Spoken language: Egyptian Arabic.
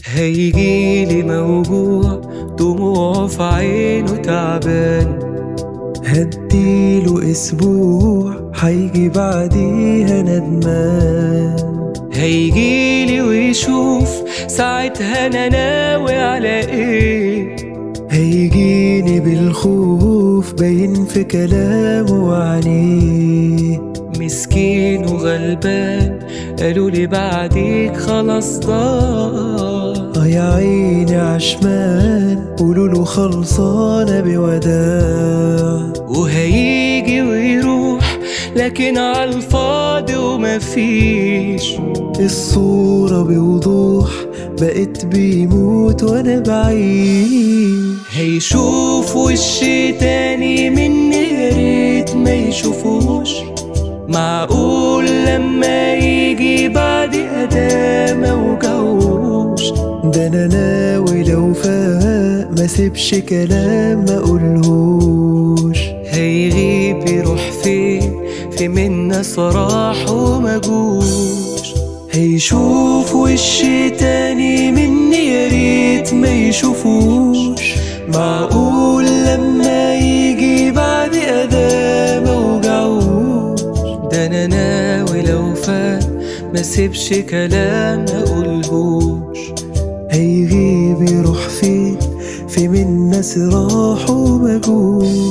هيجيلي موجوع دموعه في عينه تعبان هديله اسبوع هيجي بعديها ندمان هيجيلي ويشوف ساعتها انا ناوي على ايه هيجيني بالخوف باين في كلامه وعينيه مسكين وغلبان قالوا لي بعديك خلاص ضاع اه يا عيني عشمان قولوله خلصانة بوداع وهيجي ويروح لكن عالفاضي ومفيش الصورة بوضوح بقيت بيموت وانا بعيد هيشوف وشي تاني مني يا ريت ما يشوفوش معقول لما يجي بعد أداة موجعوش ده انا ناوي لو فاق ما سيبش كلام ما اقولهوش هيغيب يروح فين في منا صراح ومجوش هيشوف وشي تاني مني يا ريت ما يشوفوش معقول لما يجي بعد أذى موجعوش ده انا ناوي لو فات ما سيبش كلام اقولهوش هيغيب يروح فين في منا صراح ومجوش